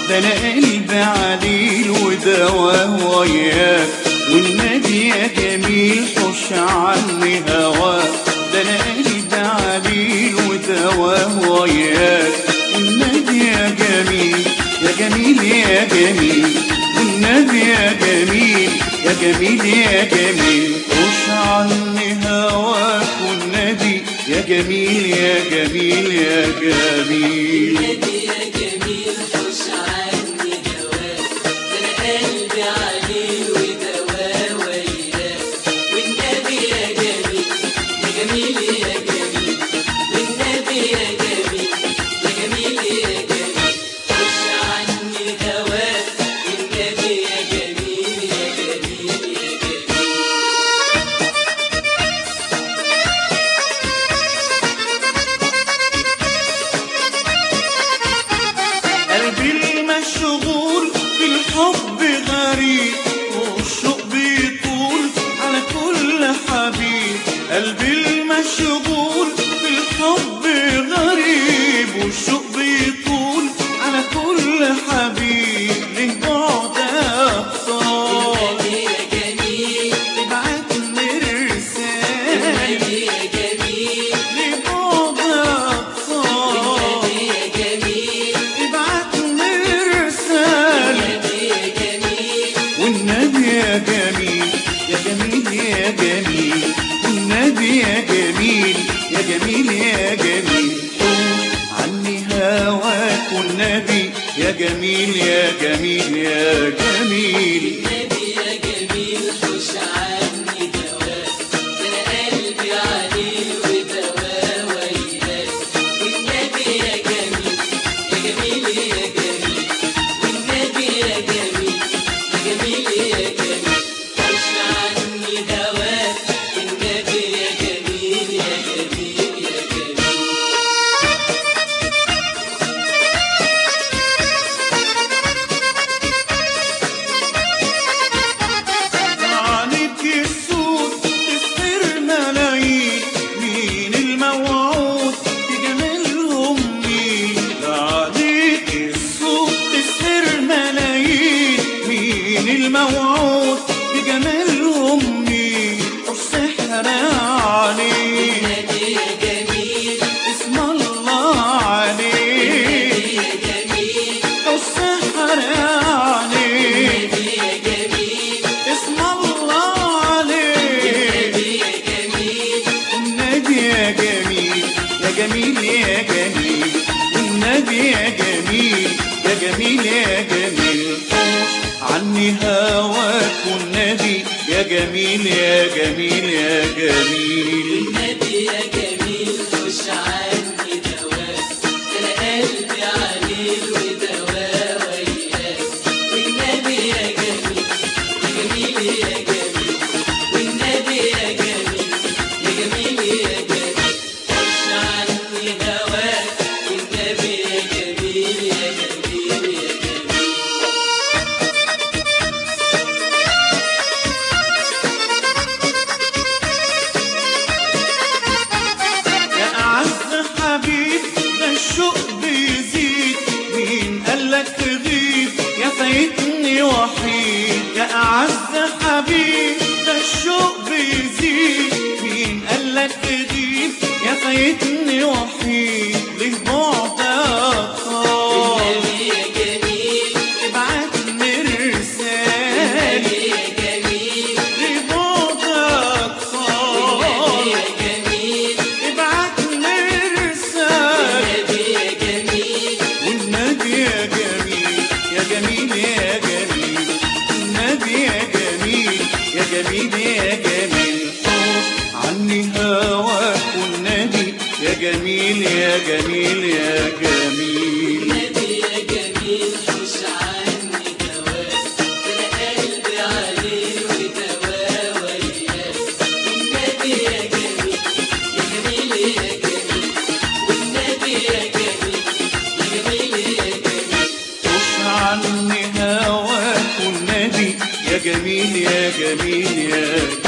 ده انا قلبي عليل ودواه وياك والنبي يا جميل حش عني هواك ده انا قلبي عليل ودواه وياك والنبي يا جميل يا جميل يا جميل والنبي يا جميل يا جميل يا جميل حش عني هواك والنبي يا جميل يا جميل يا جميل نبي يا جميل حوش عني هواك ده انا قلبي عليه ودواه وياك والنبي يا جميل يا جميل يا جميل والنبي يا جميل يا جميل يا جميل حوش عني هواك والنبي يا جميل يا جميل يا جميل قلبي المشغول بالحب غريب والشوق بيطول على كل حبيب قلبي المشغول بالحب غريب والشوق بيطول على كل حبيب ليه بعد أبطال النبي يا جميل ابعت مرسال النبي يا جميل لبعد أبطال النبي يا جميل ابعت مرسال النبي يا جميل والنبي يا جميل يا جميل يا جميل والنبي يا جميل يا جميل يا جميل حوش عني هواك والنبي يا جميل يا جميل يا جميل النبي يا جميل حوش عني دواك ده انا قلبي عليه ودواه وياك والنبي يا جميل يا جميل يا جميل والنبي يا جميل يا جميل يا جميل حوش عني دواك والنبي يا جميل يا جميل يا جميل عنك السود تسهر ملايين مين الموعود بجمالهم مين عنك السود تسهر ملايين مين الموعود بجمالهم مين السحر عليه النبي يا جميل اسم الله عليه يا جميل السحر عليه النبي يا جميل اسم الله عليه النبي يا جميل النبي يا جميل يا جميل يا جميل النبي يا جميل يا جميل يا جميل حوش عني هواك والنبي يا جميل يا جميل يا جميل النبي يا جميل خش عني دواك انا قلبي عليه ودواه وياك والنبي يا جميل يا جميل يا جميل والنبي يا جميل يا جميل يا جميل خش عني دواك والنبي يا جميل يا جميل يا جميل يا أعز حبيب ده الشوق بيزيد مين قالك تغيب يا فايتني وحيد يا أعز حبيب ده الشوق بيزيد مين قالك تغيب يا فايتني وحيد ليه بعد أطال النبي يا جميل ابعت مرسال النبي يا جميل ليه بعد أطال النبي يا جميل ابعت مرسال النبي يا جميل والنبي يا جميل يا جميل يا جميل النبي يا جميل يا جميل يا جميل حوش عني هواك والنبي يا جميل يا جميل يا جميل النبي يا جميل حوش عني دواك ده انا قلبي عليه ودواه وياك والنبي يا جميل يا جميل يا جميل والنبي يا جميل يا جميل يا جميل حوش عني هواك والنبي يا جميل يا جميل يا